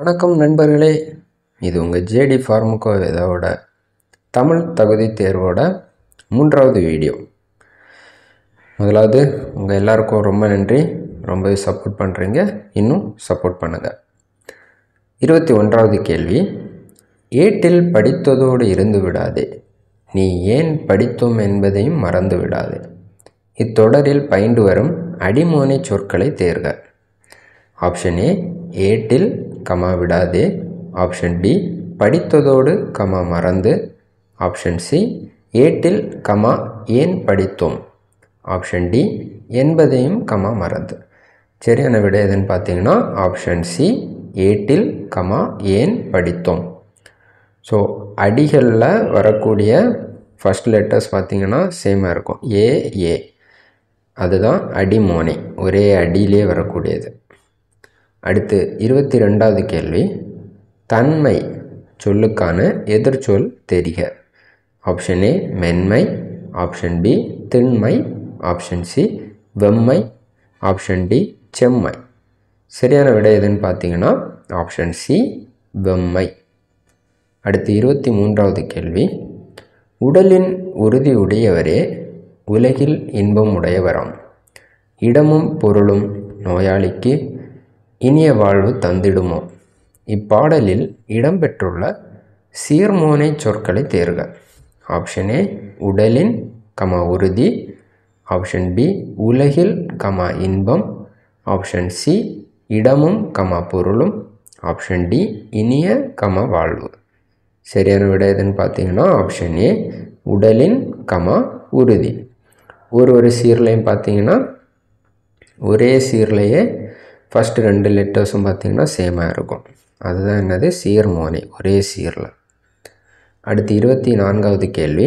வணக்கம் நண்பர்களே இது உங்கள் ஜேடி ஃபார்முகோ இதோட தமிழ் தகுதி தேர்வோட மூன்றாவது வீடியோ முதலாவது உங்கள் எல்லாருக்கும் ரொம்ப நன்றி ரொம்பவே சப்போர்ட் பண்ணுறீங்க இன்னும் சப்போர்ட் பண்ணுங்கள் இருபத்தி ஒன்றாவது கேள்வி ஏட்டில் படித்ததோடு இருந்து விடாதே நீ ஏன் படித்தோம் என்பதையும் மறந்து விடாதே இத்தொடரில் பயின்று வரும் அடிமோனை சொற்களை தேர்க ஆப்ஷன் ஏ ஏட்டில் கமா விடாதே ஆப்ஷன் பி படித்ததோடு கமா மறந்து ஆப்ஷன் சி ஏட்டில் கமா ஏன் படித்தோம் ஆப்ஷன் டி என்பதையும் கமா மறந்து சரியான விட எதுன்னு பார்த்தீங்கன்னா ஆப்ஷன் சி ஏட்டில் கமா ஏன் படித்தோம் ஸோ அடிகளில் வரக்கூடிய ஃபஸ்ட் லெட்டர்ஸ் பார்த்தீங்கன்னா சேமாக இருக்கும் ஏ ஏ அதுதான் அடிமோனை ஒரே அடியிலே வரக்கூடியது அடுத்து இருபத்தி ரெண்டாவது கேள்வி தன்மை சொல்லுக்கான எதிர்ச்சொல் தெரிக ஆப்ஷன் ஏ மென்மை ஆப்ஷன் பி திண்மை ஆப்ஷன் சி வெம்மை ஆப்ஷன் டி செம்மை சரியான விடை எதுன்னு பார்த்தீங்கன்னா ஆப்ஷன் சி வெம்மை அடுத்து இருபத்தி மூன்றாவது கேள்வி உடலின் உறுதி உடையவரே உலகில் இன்பம் உடையவராம் இடமும் பொருளும் நோயாளிக்கு இனிய வாழ்வு தந்திடுமோ இப்பாடலில் இடம்பெற்றுள்ள சீர்மோனை சொற்களை தேர்க ஆப்ஷன் ஏ உடலின் கமா உறுதி ஆப்ஷன் பி உலகில் கமா இன்பம் ஆப்ஷன் சி இடமும் கமா பொருளும் ஆப்ஷன் டி இனிய கமா வாழ்வு சரியான விட எதுன்னு பார்த்தீங்கன்னா ஆப்ஷன் ஏ உடலின் கமா உறுதி ஒரு ஒரு சீர்லையும் பார்த்தீங்கன்னா ஒரே சீர்லையே ஃபஸ்ட்டு ரெண்டு லெட்டர்ஸும் பார்த்திங்கன்னா சேமாக இருக்கும் அதுதான் என்னது சீர்மோனை ஒரே சீரில் அடுத்து இருபத்தி நான்காவது கேள்வி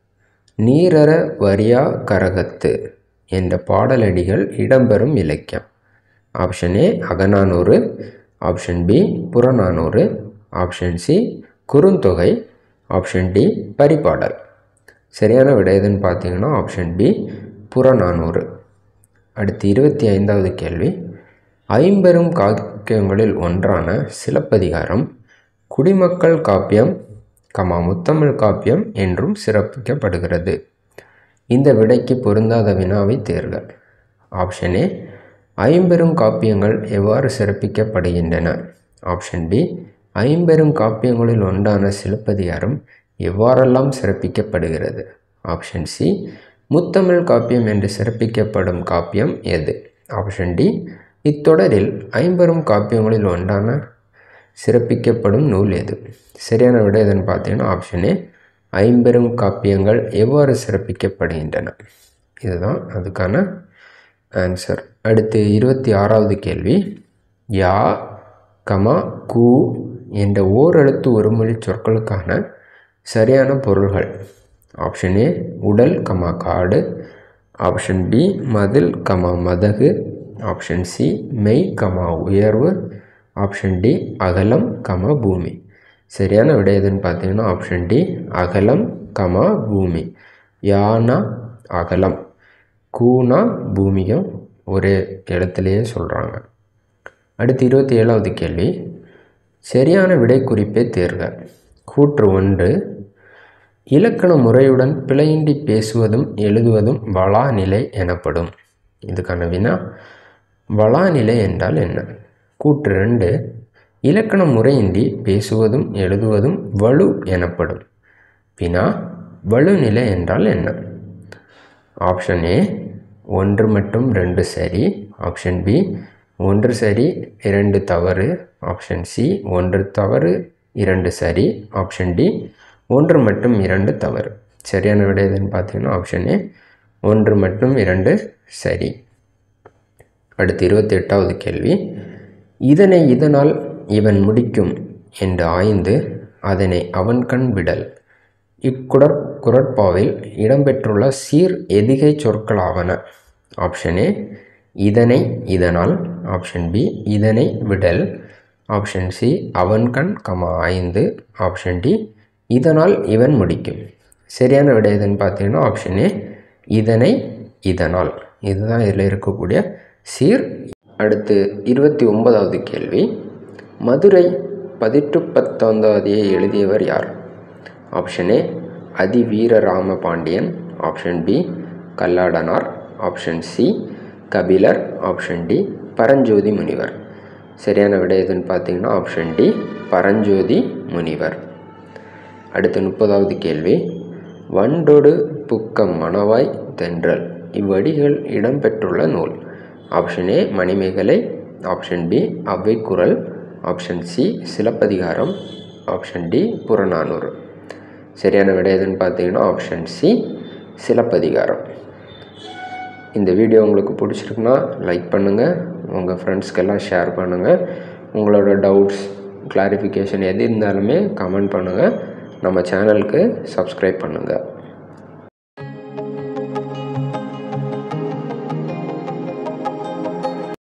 நீரற வரியா கரகத்து என்ற பாடலடிகள் இடம்பெறும் இலக்கியம் option A Akananuru option B Purananuru option C Kurunthogai option D Paripadal சரியான விடை எதுன்னு பார்த்தீங்கன்னா ஆப்ஷன் பி புறநானூறு அடுத்து இருபத்தி ஐந்தாவது கேள்வி ஐம்பெரும் காப்பியங்களில் ஒன்றான சிலப்பதிகாரம் குடிமக்கள் காப்பியம் கமா முத்தமிழ் காப்பியம் என்றும் சிறப்பிக்கப்படுகிறது இந்த விடைக்கு பொருந்தாத வினாவை தேர்க ஆப்ஷன் ஏ ஐம்பெரும் காப்பியங்கள் எவ்வாறு சிறப்பிக்கப்படுகின்றன ஆப்ஷன் பி ஐம்பெரும் காப்பியங்களில் ஒன்றான சிலப்பதிகாரம் எவ்வாறெல்லாம் சிறப்பிக்கப்படுகிறது ஆப்ஷன் சி முத்தமிழ் காப்பியம் என்று சிறப்பிக்கப்படும் காப்பியம் எது ஆப்ஷன் டி இத்தொடரில் ஐம்பெரும் காப்பியங்களில் ஒன்றான சிறப்பிக்கப்படும் நூல் எது சரியான விட எதுன்னு பார்த்தீங்கன்னா ஆப்ஷன் ஏ ஐம்பெரும் காப்பியங்கள் எவ்வாறு சிறப்பிக்கப்படுகின்றன இதுதான் அதுக்கான ஆன்சர் அடுத்து இருபத்தி ஆறாவது கேள்வி யா கமா கு என்ற ஓரெழுத்து ஒருமொழி சொற்களுக்கான சரியான பொருள்கள் ஆப்ஷன் ஏ உடல் கமா காடு ஆப்ஷன் பி மதில் கமா மதகு ஆப்ஷன் சி மெய் கமா உயர்வு ஆப்ஷன் டி அகலம் கமா பூமி சரியான விடை எதுன்னு பார்த்தீங்கன்னா ஆப்ஷன் டி அகலம் கமா பூமி யானா அகலம் கூனா பூமியும் ஒரே இடத்துலையே சொல்கிறாங்க அடுத்து இருபத்தி ஏழாவது கேள்வி சரியான விடை குறிப்பே தேர்க கூற்று ஒன்று இலக்கண முறையுடன் பிழையின்றி பேசுவதும் எழுதுவதும் வளாநிலை எனப்படும் இதுக்கான வினா வளாநிலை என்றால் என்ன கூற்று ரெண்டு இலக்கண முறையின்றி பேசுவதும் எழுதுவதும் வலு எனப்படும் வினா வலுநிலை என்றால் என்ன ஆப்ஷன் ஏ ஒன்று மற்றும் ரெண்டு சரி ஆப்ஷன் பி ஒன்று சரி இரண்டு தவறு ஆப்ஷன் சி ஒன்று தவறு இரண்டு சரி ஆப்ஷன் டி ஒன்று மற்றும் இரண்டு தவறு சரியான விடை எதுன்னு பார்த்தீங்கன்னா ஆப்ஷன் ஏ ஒன்று மற்றும் இரண்டு சரி அடுத்து இருபத்தி எட்டாவது கேள்வி இதனை இதனால் இவன் முடிக்கும் என்று ஆய்ந்து அதனை அவன் கண் விடல் இக்குடற் குரட்பாவில் இடம்பெற்றுள்ள சீர் எதிகை சொற்களாவன ஆப்ஷன் ஏ இதனை இதனால் ஆப்ஷன் பி இதனை விடல் ஆப்ஷன் சி அவன் கண் கமா ஐந்து ஆப்ஷன் டி இதனால் இவன் முடிக்கும் சரியான விடை எதுன்னு பார்த்தீங்கன்னா ஆப்ஷன் ஏ இதனை இதனால் இதுதான் இதில் இருக்கக்கூடிய சீர் அடுத்து இருபத்தி ஒன்பதாவது கேள்வி மதுரை பதிட்டு பத்தொன்பதாவதியை எழுதியவர் யார் option A Athiveerarama Pandian option B Kalladanar option C Kapilar option D Paranjothi முனிவர் சரியான விடை எதுன்னு பார்த்தீங்கன்னா ஆப்ஷன் டி பரஞ்சோதி முனிவர் அடுத்த முப்பதாவது கேள்வி வண்டொடு புக்கம் மணவாய் தென்றல் இவ்வடிகள் இடம்பெற்றுள்ள நூல் option A Manimekalai option B அவ்வைக்குரல் option C Silappathikaram option D Purananuru சரியான விடை எதுன்னு பார்த்தீங்கன்னா ஆப்ஷன் சி சிலப்பதிகாரம் இந்த வீடியோ உங்களுக்கு பிடிச்சிருக்குன்னா லைக் பண்ணுங்கள் உங்கள் ஃப்ரெண்ட்ஸ்க்கெல்லாம் ஷேர் பண்ணுங்கள் உங்களோட டவுட்ஸ் கிளாரிஃபிகேஷன் எது இருந்தாலுமே கமெண்ட் பண்ணுங்கள் நம்ம சேனலுக்கு சப்ஸ்கிரைப் பண்ணுங்கள்